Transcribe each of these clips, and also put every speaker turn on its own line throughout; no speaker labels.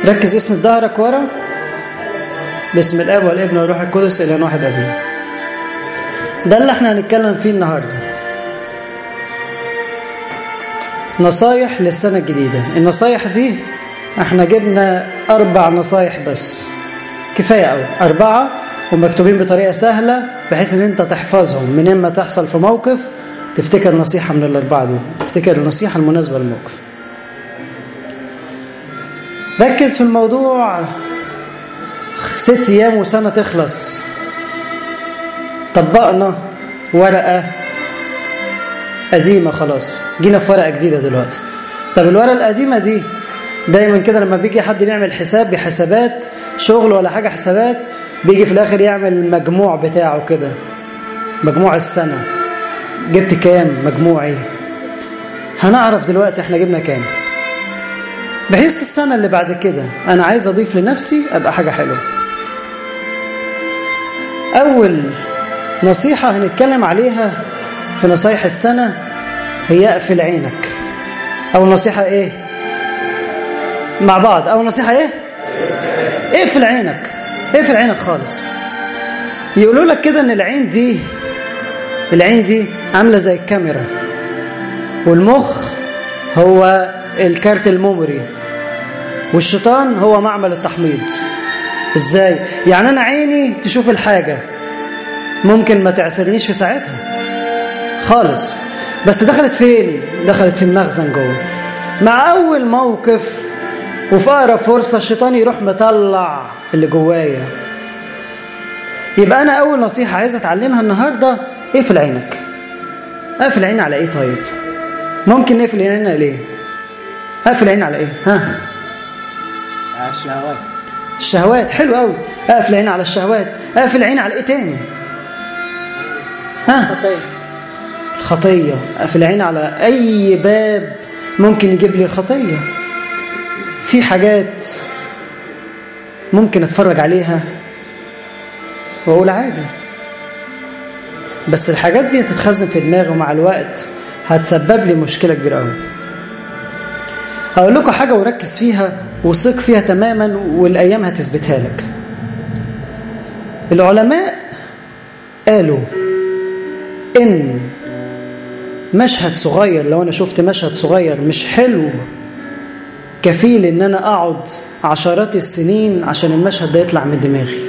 ركز اسند ظهرك ورا باسم الاب والابن والروح القدس الى واحد امين ده اللي احنا هنتكلم فيه النهارده نصايح للسنه الجديده النصايح دي احنا جبنا اربع نصايح بس كفايه قوي اربعه ومكتوبين بطريقه سهله بحيث ان انت تحفظهم من اما تحصل في موقف تفتكر نصيحه من الاربعه دول تفتكر النصيحه المناسبه للموقف ركز في الموضوع ست ايام وسنه تخلص طبقنا ورقه قديمه خلاص جينا في ورقه جديده دلوقتي طب الورقه القديمه دي دايما كده لما بيجي حد بيعمل حساب بحسابات شغل ولا حاجه حسابات بيجي في الاخر يعمل المجموع بتاعه كده مجموع السنه جبت كام مجموعي هنعرف دلوقتي احنا جبنا كام بحيث السنة اللي بعد كده أنا عايز أضيف لنفسي أبقى حاجة حلوة أول نصيحة هنتكلم عليها في نصايح السنة هي اقفل عينك أول نصيحة إيه مع بعض أول نصيحة إيه اقفل عينك اقفل عينك خالص يقولوا لك كده ان العين دي العين دي عامله زي الكاميرا والمخ هو الكارت الميموري والشيطان هو معمل التحميض ازاي يعني انا عيني تشوف الحاجه ممكن ما تعسرنيش في ساعتها خالص بس دخلت فين دخلت في المخزن جوه مع اول موقف وفي اقرب فرصه الشيطان يروح مطلع اللي جوايا يبقى انا اول نصيحه عايز اتعلمها النهارده اقفل عينك اقفل عيني على ايه طيب ممكن نقفل عينينا ليه اقفل عيني على ايه ها
على الشهوات
الشهوات حلو قوي اقفل عيني على الشهوات اقفل عيني على ايه تاني ها
خطية
الخطيه اقفل عيني على اي باب ممكن يجيب لي الخطيه في حاجات ممكن اتفرج عليها واقول عادي بس الحاجات دي هتتخزن في دماغي ومع الوقت هتسبب لي مشكله كبيره قوي هقول لكم حاجه وركز فيها وثق فيها تماما والايام هتثبتها لك العلماء قالوا ان مشهد صغير لو انا شفت مشهد صغير مش حلو كفيل ان انا اقعد عشرات السنين عشان المشهد ده يطلع من دماغي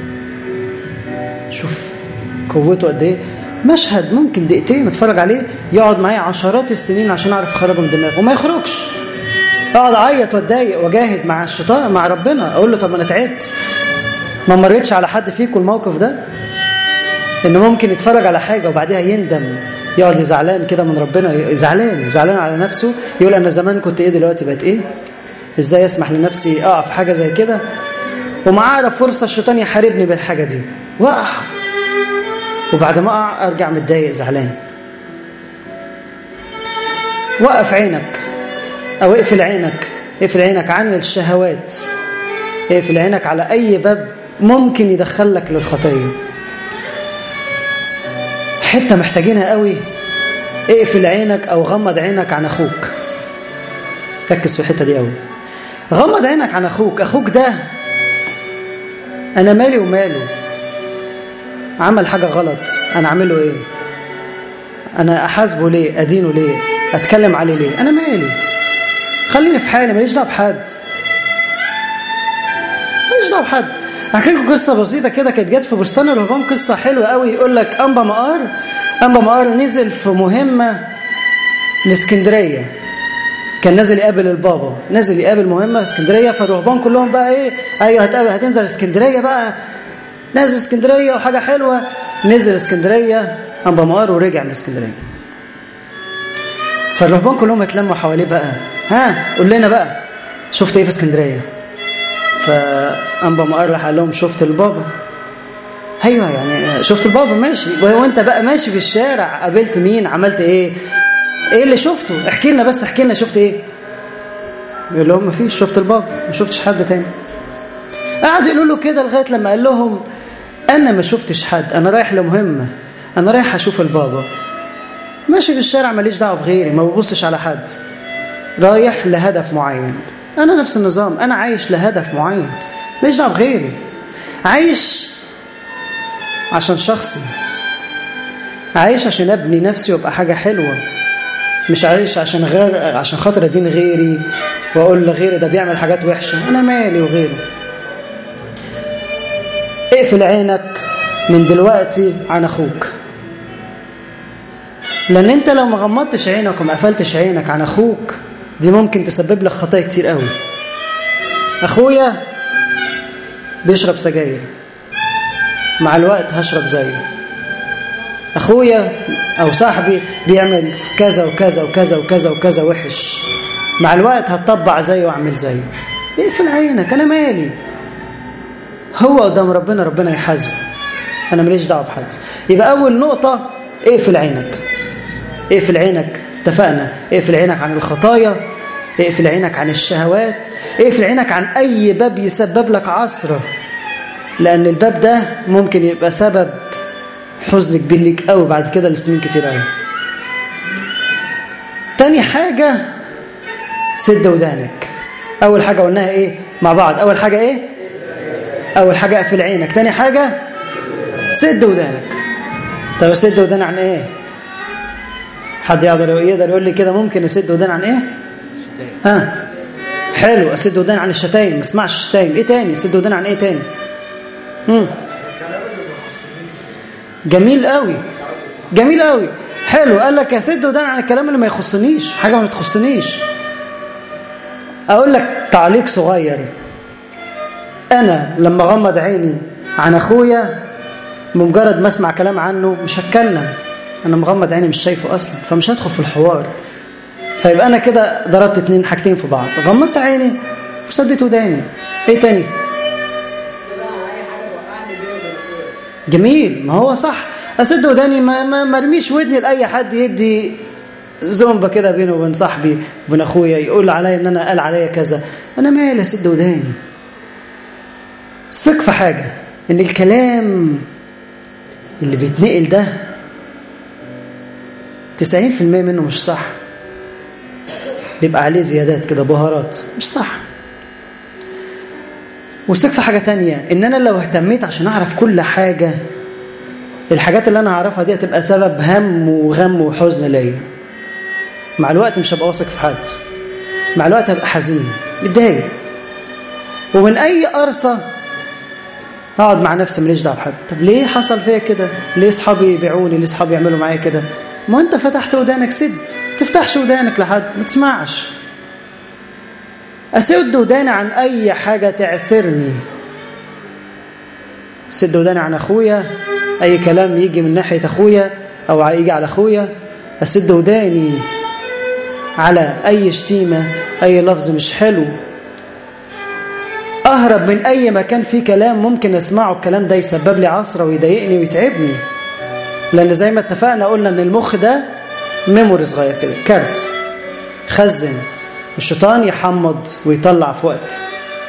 شوف قوته قد ايه مشهد ممكن دقيقتين اتفرج عليه يقعد معايا عشرات السنين عشان اعرف اخرجه من دماغي وما يخرجش اقعد اعيط واتضايق واجاهد مع الشيطان مع ربنا اقول له طب انا تعبت ما مريتش على حد فيكم الموقف ده انه ممكن يتفرج على حاجه وبعدها يندم يقعد يزعلان كده من ربنا زعلان زعلان على نفسه يقول انا زمان كنت ايه دلوقتي بقت ايه ازاي اسمح لنفسي اقع في حاجه زي كده وما اعرف فرصه الشيطان يحاربني بالحاجه دي واقع وبعد ما اقع ارجع متضايق زعلان وقف عينك او اقفل عينك اقفل عينك عن الشهوات اقفل عينك على اي باب ممكن يدخلك للخطيه حته محتاجينها قوي اقفل عينك او غمض عينك عن اخوك ركز في الحته دي قوي غمض عينك عن اخوك اخوك ده انا مالي وماله عمل حاجه غلط انا اعمله ايه انا احاسبه ليه ادينه ليه اتكلم عليه ليه انا مالي خليني في حالي ماليش دعوه بحد ماليش دعوه بحد احكي لكم قصه بسيطه كده كانت جت في بستان الرهبان قصه حلوه قوي يقول لك انبا مقار انبا مقار نزل في مهمه لاسكندريه كان نازل يقابل البابا نازل يقابل مهمه في اسكندريه فالرهبان كلهم بقى ايه ايوه هتقابل هتنزل اسكندريه بقى نازل اسكندريه وحاجه حلوه نزل اسكندريه انبا مقار ورجع من اسكندريه فالرهبان كلهم اتلموا حواليه بقى ها قول لنا بقى شفت ايه في اسكندريه فانبا مقار راح قال لهم شفت البابا ايوه يعني شفت البابا ماشي وانت بقى ماشي في الشارع قابلت مين عملت ايه ايه اللي شفته احكي لنا بس احكي لنا شفت ايه يقول لهم مفيش شفت البابا ما شفتش حد تاني قعدوا يقولوا له كده لغايه لما قال لهم انا ما شفتش حد انا رايح لمهمه انا رايح اشوف البابا ماشي في الشارع ماليش دعوه بغيري ما ببصش على حد رايح لهدف معين أنا نفس النظام أنا عايش لهدف معين مش دعوه بغيري عايش عشان شخصي عايش عشان ابني نفسي وابقى حاجه حلوه مش عايش عشان غير عشان خاطر ادين غيري واقول لغيري ده بيعمل حاجات وحشه انا مالي وغيره اقفل عينك من دلوقتي عن اخوك لان انت لو ما غمضتش عينك وما قفلتش عينك عن اخوك دي ممكن تسبب لك خطايا كتير قوي اخويا بيشرب سجاير مع الوقت هشرب زيه اخويا او صاحبي بيعمل كذا وكذا وكذا وكذا وكذا وحش مع الوقت هتطبع زيه واعمل زيه اقفل عينك انا مالي هو قدام ربنا ربنا يحاسبه انا ماليش دعوه بحد يبقى اول نقطه اقفل عينك اقفل عينك اتفقنا اقفل عينك عن الخطايا اقفل عينك عن الشهوات اقفل عينك عن اي باب يسبب لك عصره لان الباب ده ممكن يبقى سبب حزن كبير ليك قوي بعد كده لسنين كتير قوي تاني حاجة سد ودانك أول حاجة قلناها إيه مع بعض أول حاجة إيه أول حاجة اقفل عينك تاني حاجة سد ودانك طب سد ودان عن إيه حد يقدر يقدر يقول لي كده ممكن يسد ودان عن إيه ها حلو اسد ودان عن الشتايم ما اسمعش الشتايم ايه تاني اسد ودان عن ايه تاني مم. جميل قوي جميل قوي حلو قال لك اسد ودان عن الكلام اللي ما يخصنيش حاجه ما تخصنيش اقول لك تعليق صغير انا لما غمض عيني عن اخويا بمجرد ما اسمع كلام عنه مش هتكلم انا مغمض عيني مش شايفه اصلا فمش هدخل في الحوار فيبقى انا كده ضربت اتنين حاجتين في بعض غمضت عيني وسدت وداني ايه تاني جميل ما هو صح اسد وداني ما ما مرميش ودني لاي حد يدي زومبا كده بينه وبين صاحبي وبين اخويا يقول عليا ان انا قال عليا كذا انا مالي اسد وداني ثق في حاجه ان الكلام اللي بيتنقل ده 90% منه مش صح بيبقى عليه زيادات كده بهارات مش صح وثق في حاجة تانية إن أنا لو اهتميت عشان أعرف كل حاجة الحاجات اللي أنا أعرفها دي هتبقى سبب هم وغم وحزن ليا مع الوقت مش هبقى واثق في حد مع الوقت هبقى حزين متضايق ومن أي قرصة أقعد مع نفسي ماليش دعوة بحد طب ليه حصل فيا كده؟ ليه أصحابي يبيعوني؟ ليه أصحابي يعملوا معايا كده؟ ما أنت فتحت ودانك سد تفتحش ودانك لحد ما تسمعش أسد وداني عن أي حاجة تعسرني سد وداني عن أخويا أي كلام يجي من ناحية أخويا أو يجي على أخويا أسد وداني على أي شتيمة أي لفظ مش حلو أهرب من أي مكان فيه كلام ممكن أسمعه الكلام ده يسبب لي عصرة ويضايقني ويتعبني لأن زي ما اتفقنا قلنا أن المخ ده ميموري صغير كده كارت خزن الشيطان يحمض ويطلع في وقت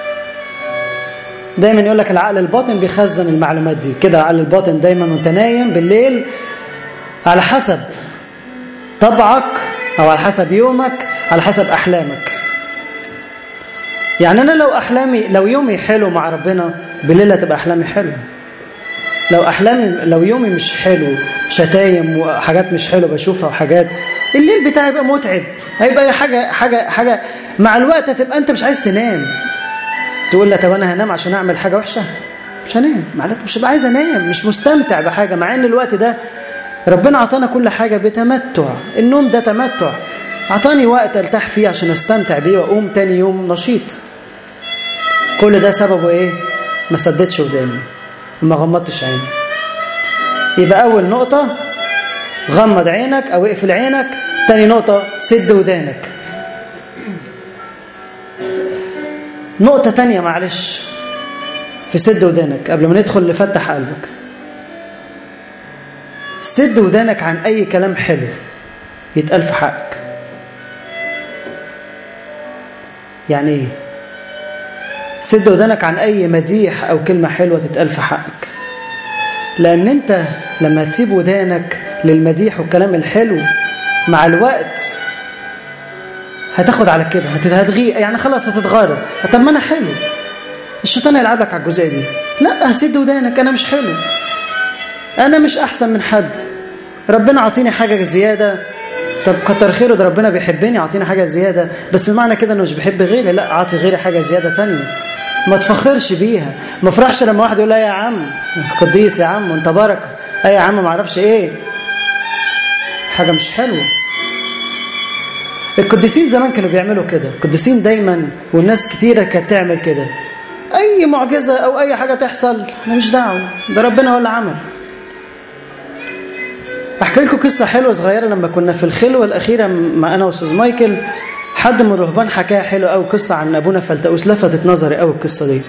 دايما يقول لك العقل الباطن بيخزن المعلومات دي كده العقل الباطن دايما وانت نايم بالليل على حسب طبعك او على حسب يومك على حسب احلامك يعني انا لو احلامي لو يومي حلو مع ربنا بالليل هتبقى احلامي حلوه لو احلامي لو يومي مش حلو شتايم وحاجات مش حلوه بشوفها وحاجات الليل بتاعي يبقى متعب هيبقى حاجه حاجه حاجه مع الوقت هتبقى انت مش عايز تنام تقول لا طب انا هنام عشان اعمل حاجه وحشه مش هنام معلش مش هبقى عايز انام مش مستمتع بحاجه مع ان الوقت ده ربنا عطانا كل حاجه بتمتع النوم ده تمتع عطاني وقت ارتاح فيه عشان استمتع بيه واقوم تاني يوم نشيط كل ده سببه ايه ما سددش وداني وما غمضتش عيني يبقى اول نقطه غمض عينك او اقفل عينك تاني نقطه سد ودانك نقطة تانية معلش في سد ودانك قبل ما ندخل لفتح قلبك سد ودانك عن أي كلام حلو يتقال في حقك يعني ايه سد ودانك عن أي مديح أو كلمة حلوة تتقال في حقك لأن أنت لما تسيب ودانك للمديح والكلام الحلو مع الوقت هتاخد على كده هت- هتغي يعني خلاص هتتغير طب ما انا حلو الشيطان هيلعب لك على الجزئيه دي لا هسد ودانك انا مش حلو انا مش احسن من حد ربنا عطيني حاجه زياده طب كتر خيره ده ربنا بيحبني عطيني حاجه زياده بس معنى كده انه مش بيحب غيري لا عاطي غيري حاجه زياده تانية ما تفخرش بيها ما افرحش لما واحد يقول لا يا عم قديس يا عم وانت بركه اي يا عم ما اعرفش ايه حاجه مش حلوه القديسين زمان كانوا بيعملوا كده القديسين دايما والناس كتيره كانت تعمل كده اي معجزه او اي حاجه تحصل انا مش دعوه ده ربنا هو اللي عمل احكي لكم قصه حلوه صغيره لما كنا في الخلوه الاخيره مع انا واستاذ مايكل حد من الرهبان حكاها حلوه قوي قصه عن ابونا فلتؤوس لفتت نظري قوي القصه دي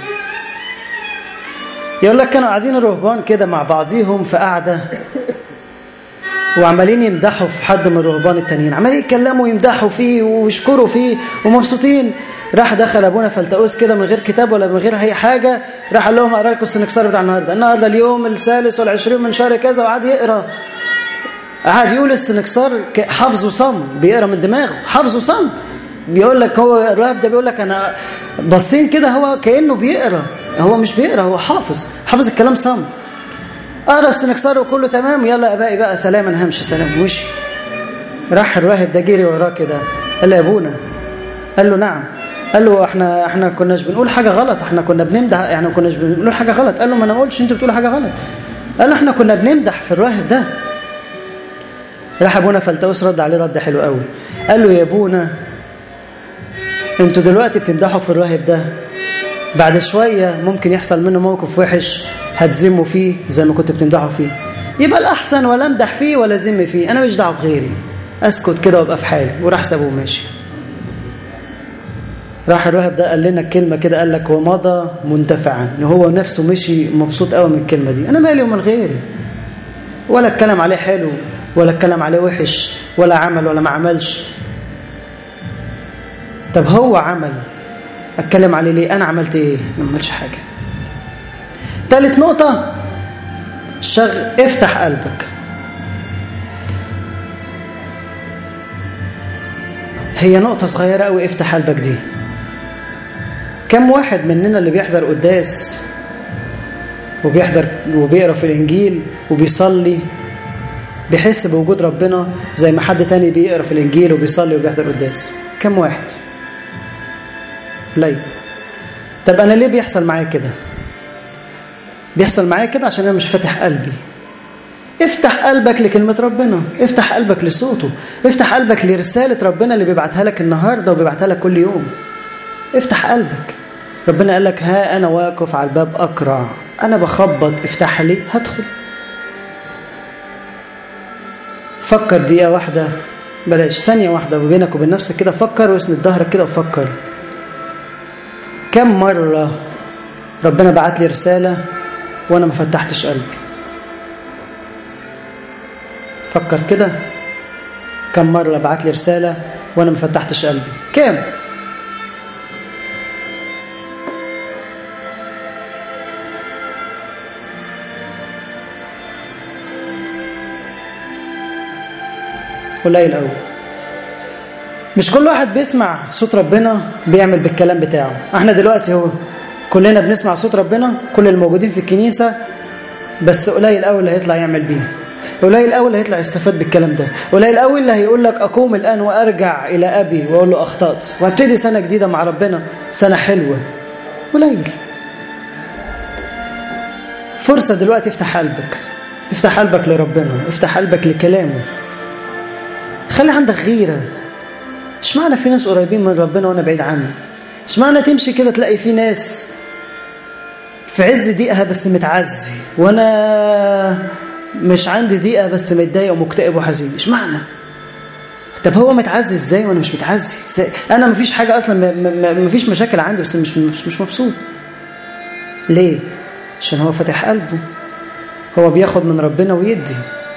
يقول لك كانوا قاعدين الرهبان كده مع بعضيهم في قعده وعمالين يمدحوا في حد من الرهبان التانيين عمالين يتكلموا ويمدحوا فيه ويشكروا فيه ومبسوطين راح دخل ابونا فلتؤوس كده من غير كتاب ولا من غير اي حاجه راح قال لهم اقرا لكم السنكسار بتاع النهارده النهارده اليوم الثالث والعشرين من شهر كذا وقعد يقرا قعد يقول السنكسار ك- حافظه صم بيقرا من دماغه حافظه صم بيقول لك هو الراهب ده بيقول لك انا باصين كده هو كانه بيقرا هو مش بيقرا هو حافظ حافظ الكلام صم قرا السنكسار وكله تمام يلا يا ابائي بقى سلام انا همشي سلام ومشي راح الراهب ده جري وراه كده قال له يا ابونا قال له نعم قال له احنا احنا كناش بنقول حاجه غلط احنا كنا بنمدح يعني ما كناش بنقول حاجه غلط قال له ما انا ما قلتش انتوا بتقولوا حاجه غلط قال له احنا كنا بنمدح في الراهب ده راح ابونا فلتوس رد عليه رد حلو قوي قال له يا ابونا انتوا دلوقتي بتمدحوا في الراهب ده بعد شويه ممكن يحصل منه موقف وحش هتذموا فيه زي ما كنت بتمدحوا فيه يبقى الاحسن ولا امدح فيه ولا ذم فيه انا مش دعوه بغيري اسكت كده وابقى في حالي وراح سابوه ماشي راح الراهب ده قال لنا كلمه كده قال لك ومضى منتفعا ان هو نفسه مشي مبسوط قوي من الكلمه دي انا مالي ومال غيري ولا اتكلم عليه حلو ولا اتكلم عليه وحش ولا عمل ولا ما عملش طب هو عمل اتكلم عليه ليه انا عملت ايه ما عملش حاجه ثالث نقطه شغ افتح قلبك هي نقطه صغيره قوي افتح قلبك دي كم واحد مننا اللي بيحضر قداس وبيحضر وبيقرا في الانجيل وبيصلي بيحس بوجود ربنا زي ما حد تاني بيقرا في الانجيل وبيصلي وبيحضر قداس كم واحد قليل طب انا ليه بيحصل معايا كده بيحصل معايا كده عشان انا مش فاتح قلبي افتح قلبك لكلمة ربنا افتح قلبك لصوته افتح قلبك لرسالة ربنا اللي بيبعتها لك النهاردة وبيبعتها لك كل يوم افتح قلبك ربنا قال لك ها أنا واقف على الباب أقرع أنا بخبط افتح لي هدخل فكر دقيقة واحدة بلاش ثانية واحدة بينك وبين نفسك كده فكر واسند ظهرك كده وفكر كم مرة ربنا بعت لي رسالة وأنا ما فتحتش قلبي فكر كده كم مرة بعت لي رسالة وأنا ما فتحتش قلبي كام قليل قوي مش كل واحد بيسمع صوت ربنا بيعمل بالكلام بتاعه احنا دلوقتي هو كلنا بنسمع صوت ربنا كل الموجودين في الكنيسة بس قليل قوي اللي هيطلع يعمل بيه قليل قوي اللي هيطلع يستفاد بالكلام ده قليل قوي اللي هيقول لك اقوم الان وارجع الى ابي واقول له اخطات وابتدي سنه جديده مع ربنا سنه حلوه قليل فرصه دلوقتي افتح قلبك افتح قلبك لربنا افتح قلبك لكلامه خلي عندك غيره اشمعنى في ناس قريبين من ربنا وانا بعيد عنه اشمعنى تمشي كده تلاقي في ناس في عز ضيقها بس متعزي وانا مش عندي ضيقه بس متضايق ومكتئب وحزين اشمعنى طب هو متعزي ازاي وانا مش متعزي ازاي انا مفيش حاجه اصلا مفيش مشاكل عندي بس مش مش, مش مبسوط ليه عشان هو فاتح قلبه هو بياخد من ربنا ويدي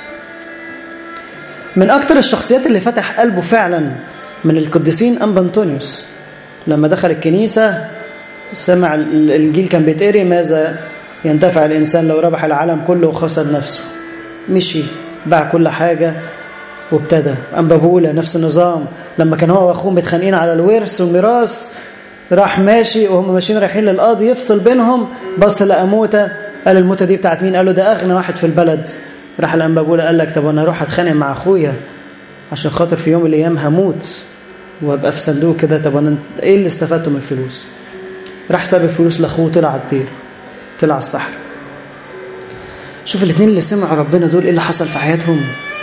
من اكتر الشخصيات اللي فتح قلبه فعلا من القديسين انبا انطونيوس لما دخل الكنيسه سمع الانجيل كان بيتقري ماذا ينتفع الانسان لو ربح العالم كله وخسر نفسه مشي باع كل حاجه وابتدى أنبابولة نفس النظام لما كان هو وأخوه متخانقين على الورث والميراث راح ماشي وهم ماشيين رايحين للقاضي يفصل بينهم بص لقى موتة قال الموتة دي بتاعت مين قال له ده أغنى واحد في البلد راح الأنبابولة قال لك طب أنا أروح أتخانق مع أخويا عشان خاطر في يوم من الأيام هموت وابقى في صندوق كده طب أنا إيه اللي استفدته من الفلوس راح ساب الفلوس لأخوه طلع على الدير طلع على الصحراء شوف الاثنين اللي سمعوا ربنا دول ايه اللي حصل في حياتهم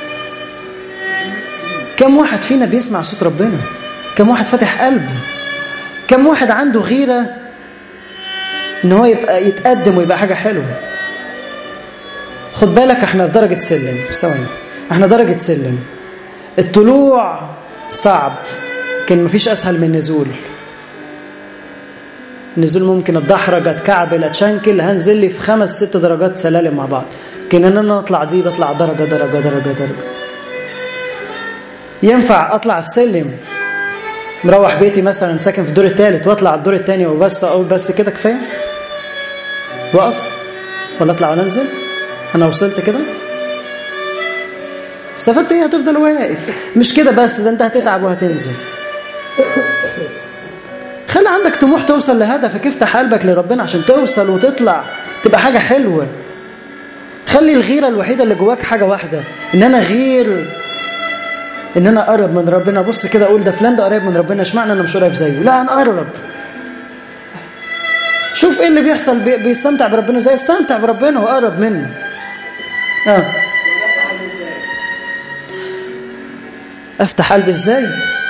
كم واحد فينا بيسمع صوت ربنا كم واحد فاتح قلبه كم واحد عنده غيرة ان هو يبقى يتقدم ويبقى حاجة حلوة خد بالك احنا في درجة سلم ثواني احنا درجة سلم الطلوع صعب لكن مفيش اسهل من النزول النزول ممكن اتدحرج اتكعبل اتشنكل هنزل لي في خمس ست درجات سلالم مع بعض لكن ان انا اطلع دي بطلع درجة درجة درجة درجة ينفع اطلع السلم مروح بيتي مثلا ساكن في الدور الثالث واطلع الدور الثاني وبس اقول بس كده كفايه وقف ولا اطلع ولا انزل انا وصلت كده استفدت ايه هتفضل واقف مش كده بس ده انت هتتعب وهتنزل خلي عندك طموح توصل لهدفك افتح قلبك لربنا عشان توصل وتطلع تبقى حاجة حلوة خلي الغيرة الوحيدة اللي جواك حاجة واحدة ان انا غير ان انا اقرب من ربنا بص كده اقول ده فلان ده قريب من ربنا اشمعنى انا مش قريب زيه لا انا اقرب شوف ايه اللي بيحصل بي بيستمتع بربنا زي استمتع بربنا وقرب منه اه افتح قلبي ازاي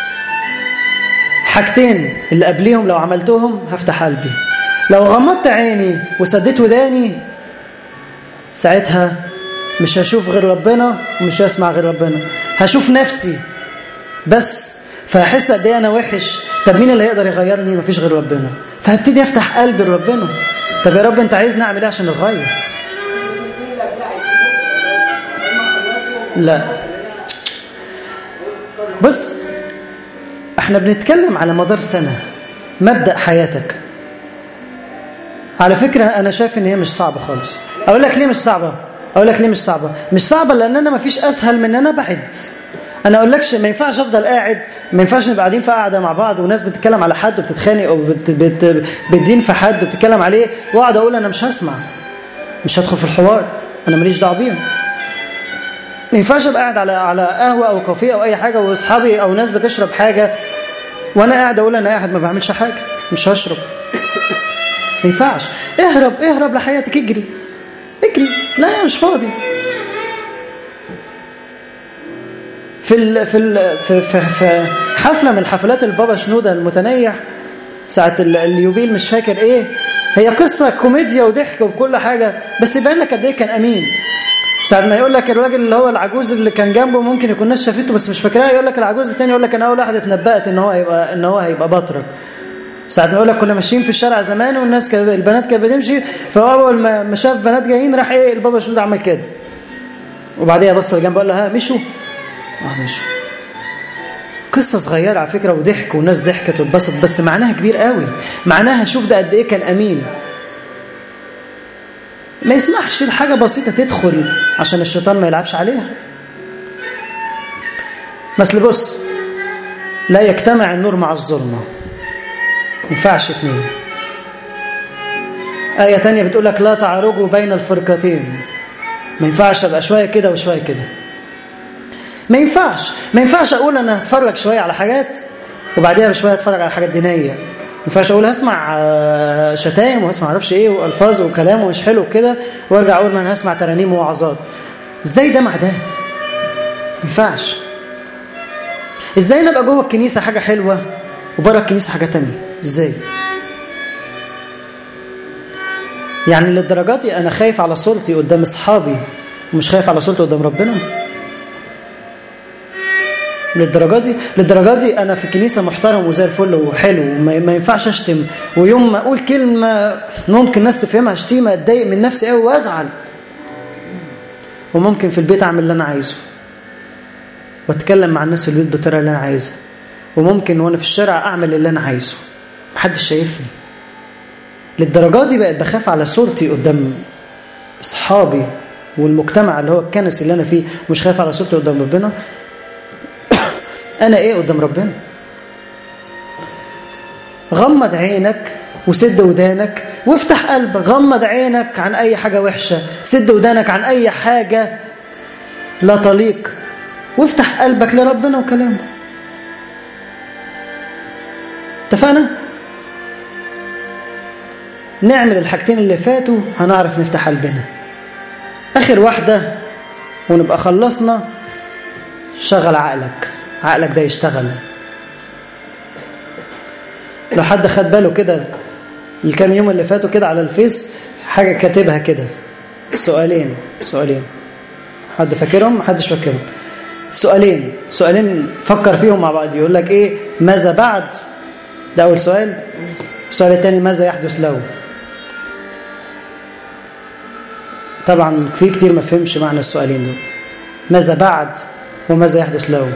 حاجتين اللي قبليهم لو عملتهم هفتح قلبي لو غمضت عيني وسديت وداني ساعتها مش هشوف غير ربنا ومش هسمع غير ربنا هشوف نفسي بس فهحس قد ايه انا وحش طب مين اللي هيقدر يغيرني مفيش غير ربنا فهبتدي افتح قلبي لربنا طب يا رب انت عايزني اعمل ايه عشان اتغير لا بص احنا بنتكلم على مدار سنة مبدأ حياتك على فكرة أنا شايف إن هي مش صعبة خالص أقول لك ليه مش صعبة أقول لك ليه مش صعبة مش صعبة لأن أنا مفيش أسهل من أن أنا بعد أنا أقول لكش ما ينفعش أفضل قاعد ما ينفعش نبقى قاعدين في قاعدة مع بعض وناس بتتكلم على حد وبتتخانق أو بت بت بتدين في حد وبتتكلم عليه وأقعد أقول أنا مش هسمع مش هدخل في الحوار أنا ماليش دعوة بيهم ما ينفعش ابقى قاعد على على قهوه او كافيه او اي حاجه واصحابي او ناس بتشرب حاجه وانا قاعد اقول انا قاعد ما بعملش حاجه مش هشرب ما ينفعش اهرب اهرب لحياتك اجري اجري لا مش فاضي في ال في ال في, في, في حفله من حفلات البابا شنوده المتنيح ساعه اليوبيل مش فاكر ايه هي قصه كوميديا وضحك وكل حاجه بس يبان لك قد ايه كان امين ساعة ما يقول لك الراجل اللي هو العجوز اللي كان جنبه ممكن يكون ناس شافته بس مش فاكرها يقول لك العجوز التاني يقول لك انا اول واحد اتنبأت ان هو هيبقى ان هو هيبقى بطرك ساعة ما يقول لك كنا ماشيين في الشارع زمان والناس كانت البنات كانت بتمشي فاول ما شاف بنات جايين راح ايه البابا شنود عمل كده وبعديها بص لجنبه قال له ها مشوا اه مشوا قصة صغيرة على فكرة وضحك والناس ضحكت واتبسط بس معناها كبير قوي معناها شوف ده قد ايه كان امين ما يسمحش لحاجة بسيطة تدخل عشان الشيطان ما يلعبش عليها مثل بص لا يجتمع النور مع الظلمة ما ينفعش اتنين آية تانية بتقول لك لا تعرجوا بين الفرقتين ما ينفعش ابقى شوية كده وشوية كده ما ينفعش ما ينفعش اقول انا هتفرج شوية على حاجات وبعديها بشوية اتفرج على حاجات دينية ما ينفعش اقول هسمع شتايم وهسمع معرفش ايه والفاظ وكلام ومش حلو كده وارجع اقول ما انا هسمع ترانيم ووعظات ازاي ده مع ده ما ينفعش ازاي نبقى جوه الكنيسه حاجه حلوه وبره الكنيسه حاجه تانية ازاي يعني للدرجات دي انا خايف على صورتي قدام اصحابي ومش خايف على صورتي قدام ربنا للدرجه دي للدرجه دي انا في الكنيسه محترم وزي الفل وحلو وما ينفعش اشتم ويوم ما اقول كلمه ممكن الناس تفهمها شتيمه اتضايق من نفسي قوي وازعل وممكن في البيت اعمل اللي انا عايزه واتكلم مع الناس في البيت بالطريقه اللي انا عايزها وممكن وانا في الشارع اعمل اللي انا عايزه محدش شايفني للدرجه دي بقت بخاف على صورتي قدام اصحابي والمجتمع اللي هو الكنسي اللي انا فيه مش خايف على صورتي قدام ربنا أنا إيه قدام ربنا غمض عينك وسد ودانك وافتح قلبك غمض عينك عن أي حاجة وحشة سد ودانك عن أي حاجة لا تليق وافتح قلبك لربنا وكلامه اتفقنا؟ نعمل الحاجتين اللي فاتوا هنعرف نفتح قلبنا آخر واحدة ونبقى خلصنا شغل عقلك عقلك ده يشتغل لو حد خد باله كده الكام يوم اللي فاتوا كده على الفيس حاجة كاتبها كده سؤالين سؤالين حد فاكرهم محدش فاكرهم سؤالين سؤالين فكر فيهم مع بعض يقول لك ايه ماذا بعد ده اول سؤال السؤال الثاني ماذا يحدث له طبعا في كتير ما فهمش معنى السؤالين دول ماذا بعد وماذا يحدث له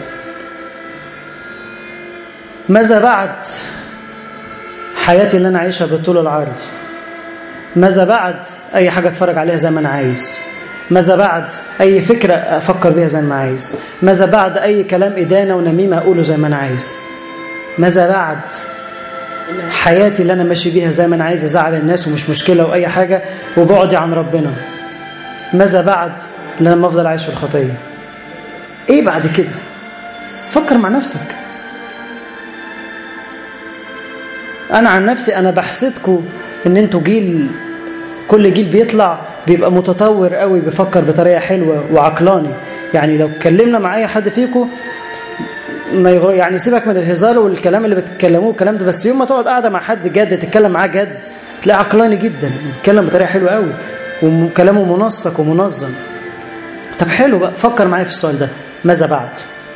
ماذا بعد حياتي اللي انا عايشها بالطول العرض ماذا بعد اي حاجه اتفرج عليها زي ما انا عايز ماذا بعد اي فكره افكر بيها زي ما عايز ماذا بعد اي كلام ادانه ونميمه اقوله زي ما انا عايز ماذا بعد حياتي اللي انا ماشي بيها زي ما انا عايز ازعل الناس ومش مشكله واي حاجه وبعدي عن ربنا ماذا بعد ان انا افضل عايش في الخطيه ايه بعد كده فكر مع نفسك انا عن نفسي انا بحسدكم ان انتوا جيل كل جيل بيطلع بيبقى متطور قوي بيفكر بطريقه حلوه وعقلاني يعني لو اتكلمنا مع اي حد فيكم ما يغ... يعني سيبك من الهزار والكلام اللي بتتكلموه الكلام ده بس يوم ما تقعد قاعده مع حد جد تتكلم معاه جد تلاقي عقلاني جدا بيتكلم بطريقه حلوه قوي وكلامه منسق ومنظم طب حلو بقى فكر معايا في السؤال ده ماذا بعد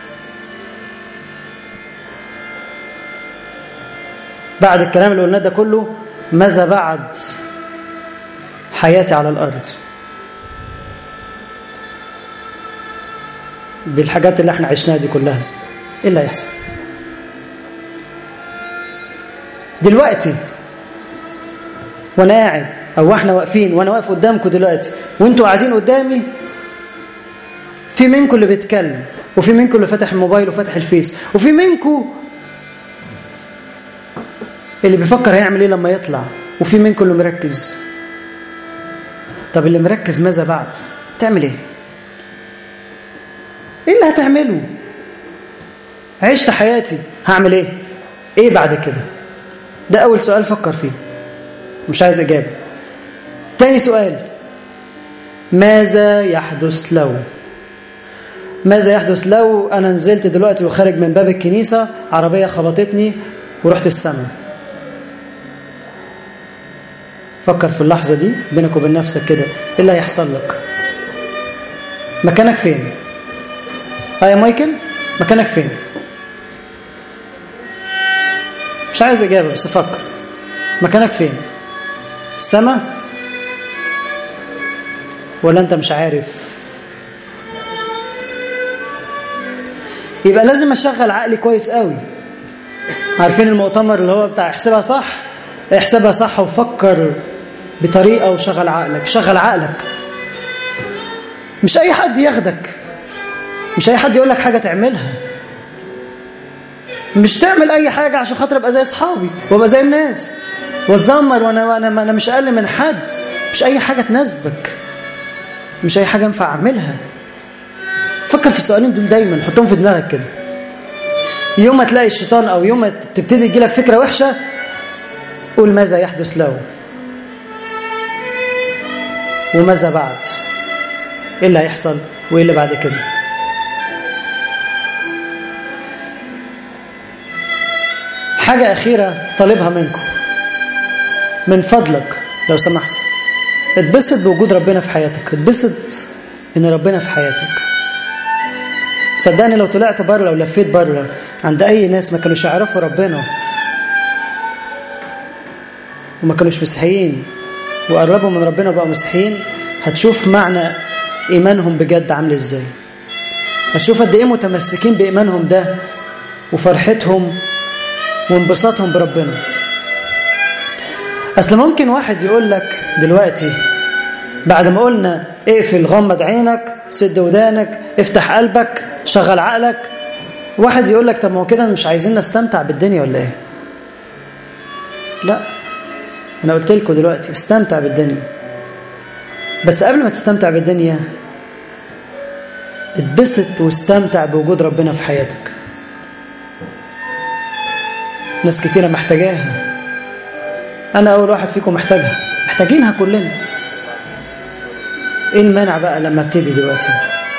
بعد الكلام اللي قلناه ده كله ماذا بعد حياتي على الأرض بالحاجات اللي احنا عشناها دي كلها ايه اللي هيحصل دلوقتي وانا قاعد او احنا واقفين وانا واقف قدامكم دلوقتي وانتوا قاعدين قدامي في منكم اللي بيتكلم وفي منكم اللي فاتح الموبايل وفاتح الفيس وفي منكم اللي بيفكر هيعمل ايه لما يطلع وفي منكم اللي مركز طب اللي مركز ماذا بعد تعمل ايه ايه اللي هتعمله عشت حياتي هعمل ايه ايه بعد كده ده اول سؤال فكر فيه مش عايز اجابه تاني سؤال ماذا يحدث لو ماذا يحدث لو انا نزلت دلوقتي وخارج من باب الكنيسه عربيه خبطتني ورحت السماء فكر في اللحظة دي بينك وبين نفسك كده ايه اللي هيحصل لك مكانك فين اه يا مايكل مكانك فين مش عايز إجابة بس فكر مكانك فين السماء ولا أنت مش عارف يبقى لازم أشغل عقلي كويس قوي عارفين المؤتمر اللي هو بتاع احسبها صح احسبها صح وفكر بطريقة وشغل عقلك شغل عقلك مش أي حد ياخدك مش أي حد يقول لك حاجة تعملها مش تعمل أي حاجة عشان خاطر أبقى زي أصحابي وأبقى زي الناس وأتذمر وأنا, وأنا أنا مش أقل من حد مش أي حاجة تناسبك مش أي حاجة ينفع أعملها فكر في السؤالين دول دايما حطهم في دماغك كده يوم ما تلاقي الشيطان أو يوم ما تبتدي تجيلك فكرة وحشة قول ماذا يحدث له وماذا بعد ايه اللي هيحصل وايه اللي بعد كده حاجة أخيرة طالبها منكم من فضلك لو سمحت اتبسط بوجود ربنا في حياتك اتبسط ان ربنا في حياتك صدقني لو طلعت بره لو لفيت بره عند اي ناس ما كانوش يعرفوا ربنا وما كانوش مسيحيين وقربوا من ربنا وبقوا مسيحيين هتشوف معنى ايمانهم بجد عامل ازاي هتشوف قد ايه متمسكين بايمانهم ده وفرحتهم وانبساطهم بربنا اصل ممكن واحد يقول لك دلوقتي بعد ما قلنا اقفل غمض عينك سد ودانك افتح قلبك شغل عقلك واحد يقول لك طب ما هو كده مش عايزين نستمتع بالدنيا ولا ايه لا انا قلت لكم دلوقتي استمتع بالدنيا بس قبل ما تستمتع بالدنيا اتبسط واستمتع بوجود ربنا في حياتك ناس كتيرة محتاجاها أنا أول واحد فيكم محتاجها محتاجينها كلنا إيه المانع بقى لما ابتدي دلوقتي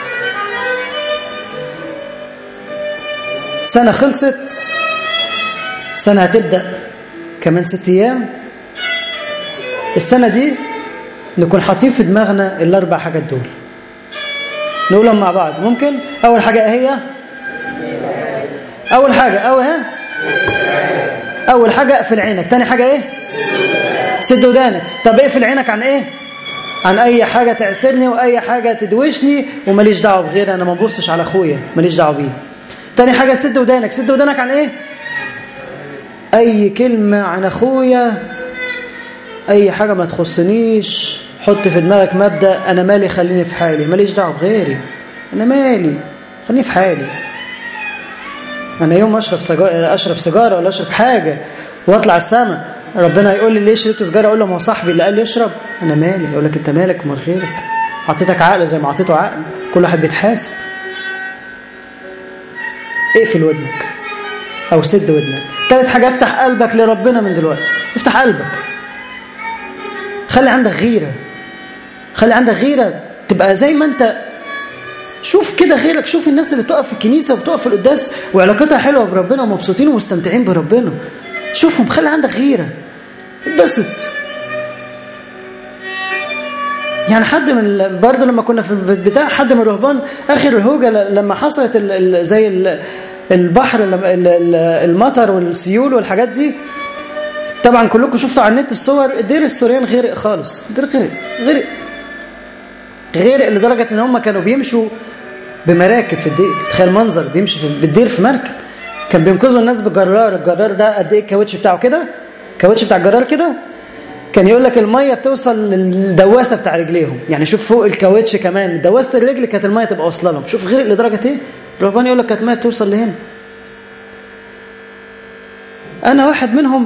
سنة خلصت سنة هتبدأ كمان ست أيام السنة دي نكون حاطين في دماغنا الأربع حاجات دول نقولهم مع بعض ممكن أول حاجة إيه هي أول حاجة أول ها أول حاجة اقفل عينك تاني حاجة إيه سد ودانك طب اقفل عينك عن إيه عن أي حاجة تعسرني وأي حاجة تدوشني وماليش دعوة بغيرها أنا ما ببصش على أخويا ماليش دعوة بيه تاني حاجة سد ودانك سد ودانك عن إيه أي كلمة عن أخويا أي حاجة ما تخصنيش حط في دماغك مبدأ أنا مالي خليني في حالي ماليش دعوة بغيري أنا مالي خليني في حالي أنا يوم أشرب سجارة أشرب سيجارة ولا أشرب حاجة وأطلع السما ربنا يقول لي ليه شربت سجارة أقول له ما هو صاحبي اللي قال لي اشرب أنا مالي يقول لك أنت مالك ومال غيرك أعطيتك عقل زي ما أعطيته عقل كل واحد بيتحاسب اقفل ودنك أو سد ودنك تالت حاجة افتح قلبك لربنا من دلوقتي افتح قلبك خلي عندك غيرة خلي عندك غيرة تبقى زي ما انت شوف كده غيرك شوف الناس اللي تقف في الكنيسة وبتقف في القداس وعلاقتها حلوة بربنا ومبسوطين ومستمتعين بربنا شوفهم خلي عندك غيرة اتبسط يعني حد من برضه لما كنا في البتاع حد من الرهبان اخر الهوجه لما حصلت ال ال زي ال البحر المطر والسيول والحاجات دي طبعا كلكم شفتوا على النت الصور دير السوريان غرق خالص دير غرق غرق غرق لدرجه ان هم كانوا بيمشوا بمراكب في الدير تخيل منظر بيمشي بالدير في مركب كان بينقذوا الناس بجرار الجرار ده قد ايه الكاوتش بتاعه كده الكاوتش بتاع الجرار كده كان يقول لك الميه بتوصل للدواسه بتاع رجليهم يعني شوف فوق الكاوتش كمان دواسه الرجل كانت الميه تبقى واصله لهم شوف غرق لدرجه ايه الرهبان يقول لك كانت الميه توصل لهنا انا واحد منهم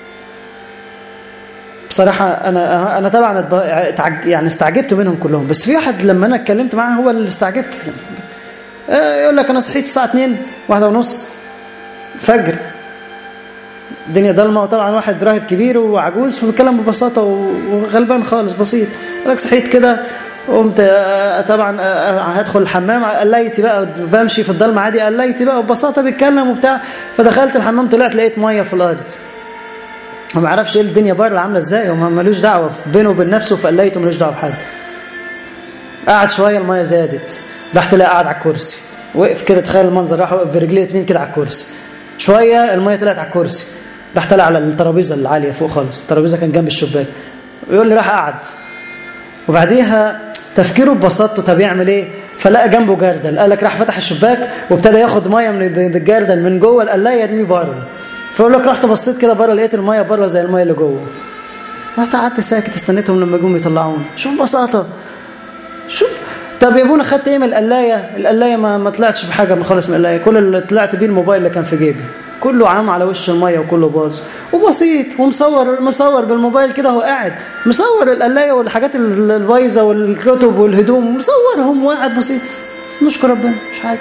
بصراحه انا انا طبعا يعني استعجبت منهم كلهم بس في واحد لما انا اتكلمت معاه هو اللي استعجبت يقول لك انا صحيت الساعه 2 واحدة ونص فجر الدنيا ضلمه وطبعا واحد راهب كبير وعجوز فبيتكلم ببساطه وغلبان خالص بسيط يقول لك صحيت كده قمت طبعا هدخل الحمام قليتي بقى بمشي في الضلمه عادي قليتي بقى وببساطه بيتكلم وبتاع فدخلت الحمام طلعت لقيت ميه في الارض وما عرفش ايه الدنيا بره عامله ازاي وما ملوش دعوه بينه وبين نفسه فقليته ملوش دعوه بحد قعد شويه الميه زادت راح تلاقي قاعد على الكرسي وقف كده تخيل المنظر راح وقف برجليه اتنين كده على الكرسي شويه الميه طلعت على الكرسي راح طلع على الترابيزه العاليه فوق خالص الترابيزه كان جنب الشباك ويقول لي راح قعد وبعديها تفكيره ببساطته طب يعمل ايه فلقى جنبه جردل قال لك راح فتح الشباك وابتدى ياخد ميه من بالجردل من جوه قال لا يرميه بره فيقول لك رحت بصيت كده بره لقيت الميه بره زي الميه اللي جوه رحت قعدت ساكت استنيتهم لما جم يطلعوني شوف بساطه شوف طب يا ابونا خدت ايه من القلايه القلايه ما, ما طلعتش بحاجه من خالص من القلايه كل اللي طلعت بيه الموبايل اللي كان في جيبي كله عام على وش الميه وكله باظ وبسيط ومصور مصور بالموبايل كده هو قاعد مصور القلايه والحاجات البايظه والكتب والهدوم مصورهم وقاعد بسيط نشكر ربنا مش حاجه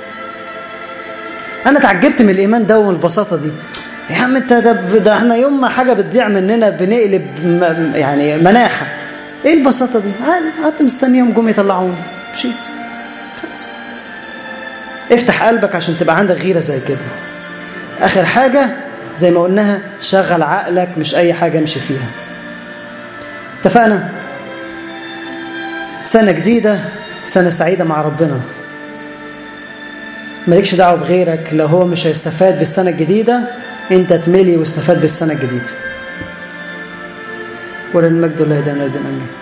انا تعجبت من الايمان ده ومن البساطه دي يا عم انت ده, ده احنا يوم ما حاجه بتضيع مننا بنقلب يعني مناحه ايه البساطه دي قعدت مستنيهم جم يطلعوني مشيت خلاص افتح قلبك عشان تبقى عندك غيره زي كده اخر حاجه زي ما قلناها شغل عقلك مش اي حاجه امشي فيها اتفقنا سنه جديده سنه سعيده مع ربنا مالكش دعوه بغيرك لو هو مش هيستفاد بالسنه الجديده انت تملي واستفاد بالسنه الجديده وللمجد الله يدعنا امين